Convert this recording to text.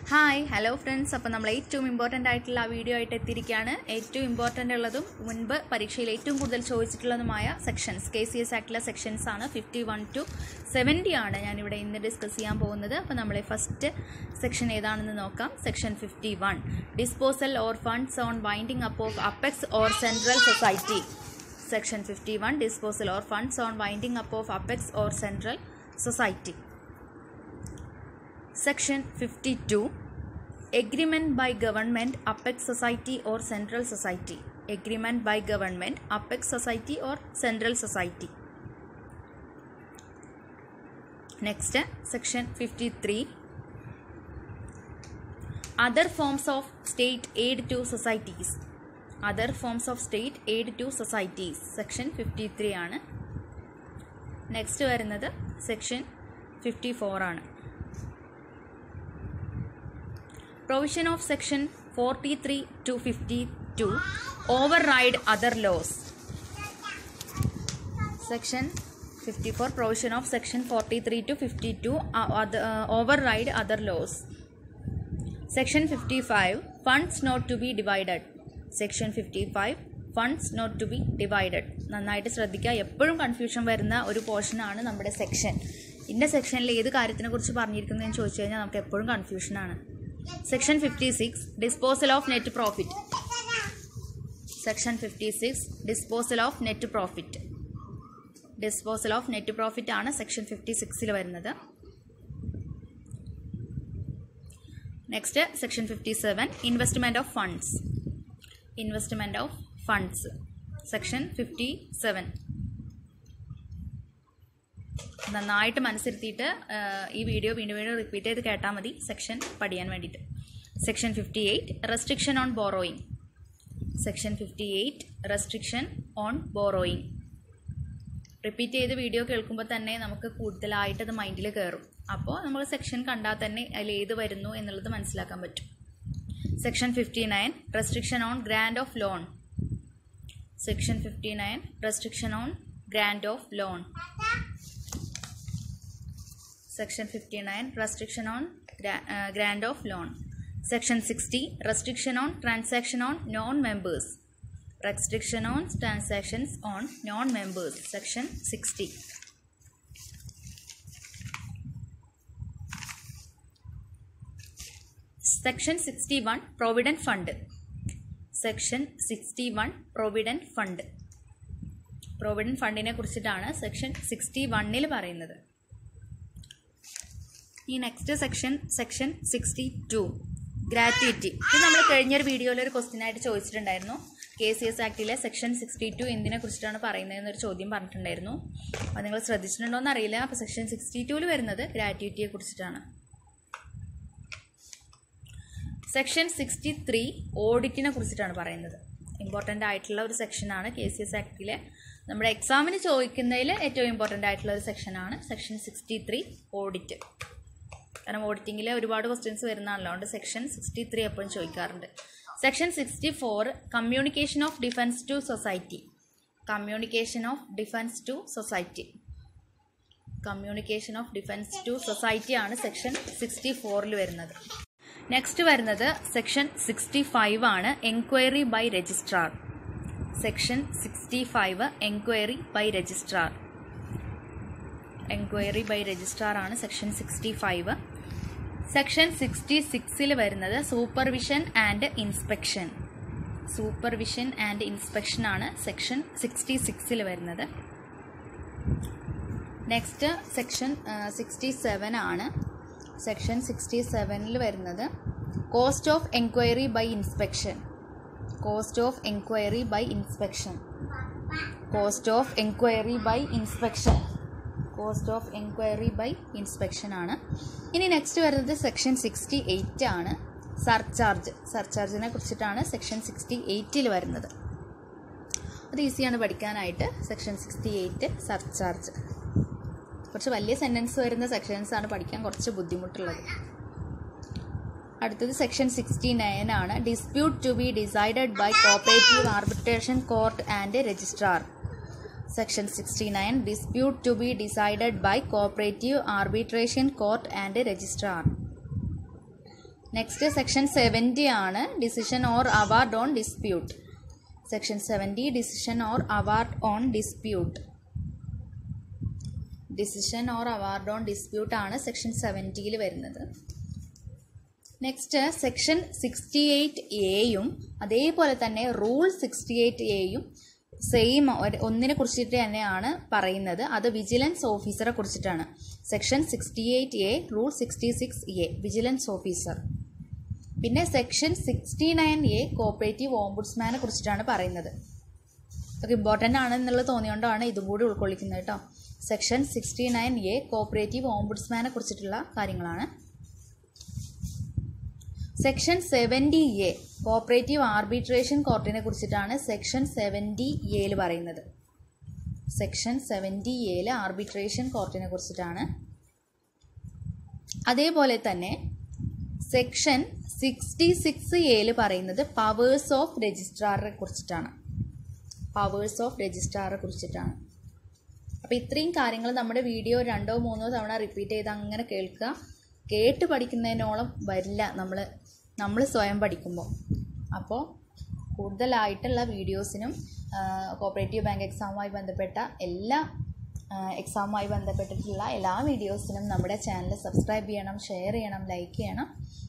Hi hello friends അപ്പോൾ നമ്മൾ ഏറ്റവും ഇമ്പോർട്ടൻ്റ് ആയിട്ടുള്ള ആ വീഡിയോ ആയിട്ട് എത്തിയിരിക്കുകയാണ് ഏറ്റവും ഇമ്പോർട്ടൻ്റ് ഉള്ളതും മുൻപ് പരീക്ഷയിൽ ഏറ്റവും കൂടുതൽ ചോദിച്ചിട്ടുള്ളതുമായ സെക്ഷൻസ് കെ സി എസ് ആക്ടിലെ സെക്ഷൻസ് ആണ് ഫിഫ്റ്റി വൺ ടു സെവൻറ്റി ആണ് ഞാനിവിടെ ഇന്ന് ഡിസ്കസ് ചെയ്യാൻ പോകുന്നത് അപ്പോൾ നമ്മളെ ഫസ്റ്റ് സെക്ഷൻ ഏതാണെന്ന് നോക്കാം section fifty one disposal of funds on winding up of apex or central society section fifty one disposal of funds on winding up of apex or central society Section 52 Agreement by Government, Apex Society or Central Society. Agreement by Government, Apex Society or Central Society. Next, Section 53 Other forms of state aid to societies. Other forms of state aid to societies. Section 53 ആണ് next വരുന്നത് section fifty four ആണ് provision of section 43 to 52 override other laws section 54 provision of section 43 to 52 uh, other, uh, override other laws section 55 funds not to be divided section 55 funds not to be divided നന്നായിട്ട് ശ്രദ്ധിക്കുക എപ്പോഴും confusion വരുന്ന ഒരു പോർഷനാണ് നമ്മുടെ section ഇന്ന സെക്ഷനിൽ ഏത് കാര്യത്തിനെ കുറിച്ച് പറഞ്ഞിരിക്കുന്നതെന്ന് ചോദിച്ചു കഴിഞ്ഞാൽ നമുക്ക് എപ്പോഴും കൺഫ്യൂഷനാണ് section fifty six disposal of net profit section fifty six disposal of net profit disposal of net profit ആണ് സെക്ഷൻ ഫിഫ്റ്റി സിക്സിൽ വരുന്നത് next section fifty seven investment of funds investment of funds section fifty seven നന്നായിട്ട് മനസ്സിരുത്തിയിട്ട് ഈ video വീണ്ടും വീണ്ടും repeat ചെയ്ത് കേട്ടാൽ മതി സെക്ഷൻ പഠിക്കാൻ വേണ്ടിയിട്ട് section fifty eight restriction on borrowing section fifty eight restriction on borrowing repeat ചെയ്ത് വീഡിയോ കേൾക്കുമ്പോൾ തന്നെ നമുക്ക് കൂടുതലായിട്ട് അത് മൈൻഡിൽ കയറും അപ്പോൾ നമ്മൾ സെക്ഷൻ കണ്ടാൽ തന്നെ അതിൽ ഏത് വരുന്നു എന്നുള്ളത് മനസ്സിലാക്കാൻ പറ്റും section fifty nine restriction on grant of loan section fifty nine restriction on grant of loan section 59 restriction on gra- uh, grant of loan section 60 restriction on transaction on non members restriction on transactions on non members section 60 section 61 provident fund section 61 provident fund provident ഫണ്ടിനെ കുറിച്ചിട്ടാണ് section sixty വണ്ണിൽ പറയുന്നത് ഈ next section section sixty two gratuity ഇത് നമ്മൾ കഴിഞ്ഞൊരു വീഡിയോയിൽ ഒരു ക്വസ്റ്റ്യൻ ആയിട്ട് ചോദിച്ചിട്ടുണ്ടായിരുന്നു കെ സി എസ് ആക്ടിലെ സെക്ഷൻ സിക്സ്റ്റി ടു എന്തിനെ കുറിച്ചിട്ടാണ് പറയുന്നതെന്നൊരു ചോദ്യം പറഞ്ഞിട്ടുണ്ടായിരുന്നു അപ്പോൾ നിങ്ങൾ ശ്രദ്ധിച്ചിട്ടുണ്ടോ എന്ന് അറിയില്ല അപ്പോൾ സെക്ഷൻ സിക്സ്റ്റി ടുവിൽ വരുന്നത് ഗ്രാറ്റുവിറ്റിയെ കുറിച്ചിട്ടാണ് സെക്ഷൻ സിക്സ്റ്റി ത്രീ ഓഡിറ്റിനെ കുറിച്ചിട്ടാണ് പറയുന്നത് ഇമ്പോർട്ടൻ്റ് ആയിട്ടുള്ള ഒരു സെക്ഷനാണ് കെ സി എസ് ആക്ടിലെ നമ്മുടെ എക്സാമിന് ചോദിക്കുന്നതിൽ ഏറ്റവും ഇമ്പോർട്ടൻ്റ് ആയിട്ടുള്ള ഒരു സെക്ഷനാണ് സെക്ഷൻ സിക്സ്റ്റി ത്രീ ഓഡിറ്റ് കാരണം ഓഡിറ്റിങ്ങിൽ ഒരുപാട് ക്വസ്റ്റ്യൻസ് വരുന്നതാണല്ലോ അതുകൊണ്ട് സെക്ഷൻ സിക്സ്റ്റി ത്രീ എപ്പോഴും ചോദിക്കാറുണ്ട് section sixty four communication of defence to society communication of defence to society communication of defence to society ആണ് സെക്ഷൻ സിക്സ്റ്റി ഫോറിൽ വരുന്നത് നെക്സ്റ്റ് വരുന്നത് സെക്ഷൻ സിക്സ്റ്റി ഫൈവ് ആണ് enquiry by registrar section sixty five enquiry by registrar enquiry by registrar ആണ് section sixty five section sixty സിക്സിൽ വരുന്നത് supervision and inspection supervision and inspection ആണ് section sixty സിക്സിൽ വരുന്നത് നെക്സ്റ്റ് സെക്ഷൻ സിക്സ്റ്റി സെവൻ ആണ് section sixty സെവനിൽ വരുന്നത് cost of enquiry by inspection cost of enquiry by inspection cost of enquiry by inspection cost of enquiry by inspection ആണ് ഇനി next വരുന്നത് section sixty eight ആണ് surcharge സർചാർജിനെ കുറിച്ചിട്ടാണ് section sixty എയ്റ്റിൽ വരുന്നത് അത് ഈസിയാണ് പഠിക്കാനായിട്ട് സെക്ഷൻ സിക്സ്റ്റി എയ്റ്റ് സർചാർജ് കുറച്ച് വലിയ സെൻറ്റൻസ് വരുന്ന സെക്ഷൻസ് ആണ് പഠിക്കാൻ കുറച്ച് ബുദ്ധിമുട്ടുള്ളത് അടുത്തത് സെക്ഷൻ സിക്സ്റ്റി നയൻ ആണ് dispute to be decided by cooperative arbitration court and registrar section sixty nine dispute to be decided by cooperative arbitration court and registrar next section seventy ആണ് decision or award on dispute section seventy decision or award on dispute decision or award on dispute ആണ് section സെവൻറ്റിയിൽ വരുന്നത് next section sixty eight എയും അതേപോലെ തന്നെ rule sixty eight എയും same ഒന്നിനെ കുറിച്ചിട്ട് തന്നെയാണ് പറയുന്നത് അത് വിജിലൻസ് ഓഫീസറെ കുറിച്ചിട്ടാണ് section sixty eight A rule sixty six A vigilance officer പിന്നെ section sixty nine A cooperative ഓംബുഡ്സ്മാനെ കുറിച്ചിട്ടാണ് പറയുന്നത് ഒക്കെ ഇമ്പോർട്ടൻ്റ് ആണ് എന്നുള്ളത് തോന്നിയോണ്ടാണ് ഇതും കൂടി ഉൾക്കൊള്ളിക്കുന്നത് കേട്ടോ section sixty nine A cooperative ഓംബുഡ്സ്മാനെ കുറിച്ചിട്ടുള്ള കാര്യങ്ങളാണ് section seventy A cooperative arbitration കോർട്ടിനെ കുറിച്ചിട്ടാണ് സെക്ഷൻ സെവൻറ്റി എയിൽ പറയുന്നത് സെക്ഷൻ സെവൻറ്റി എയിൽ ആർബിട്രേഷൻ കോർട്ടിനെ കുറിച്ചിട്ടാണ് അതേപോലെ തന്നെ സെക്ഷൻ സിക്സ്റ്റി സിക്സ് എയിൽ പറയുന്നത് പവേഴ്സ് ഓഫ് രജിസ്ട്രാറിനെ കുറിച്ചിട്ടാണ് പവേഴ്സ് ഓഫ് രജിസ്ട്രാറെ കുറിച്ചിട്ടാണ് അപ്പോൾ ഇത്രയും കാര്യങ്ങൾ നമ്മുടെ വീഡിയോ രണ്ടോ മൂന്നോ തവണ റിപ്പീറ്റ് ചെയ്ത് അങ്ങനെ കേൾക്കുക കേട്ട് പഠിക്കുന്നതിനോളം വരില്ല നമ്മൾ നമ്മൾ സ്വയം പഠിക്കുമ്പോൾ അപ്പോൾ കൂടുതലായിട്ടുള്ള വീഡിയോസിനും കോപ്പറേറ്റീവ് ബാങ്ക് എക്സാമുമായി ബന്ധപ്പെട്ട എല്ലാ എക്സാമുമായി ബന്ധപ്പെട്ടിട്ടുള്ള എല്ലാ വീഡിയോസിനും നമ്മുടെ ചാനൽ സബ്സ്ക്രൈബ് ചെയ്യണം ഷെയർ ചെയ്യണം ലൈക്ക് ചെയ്യണം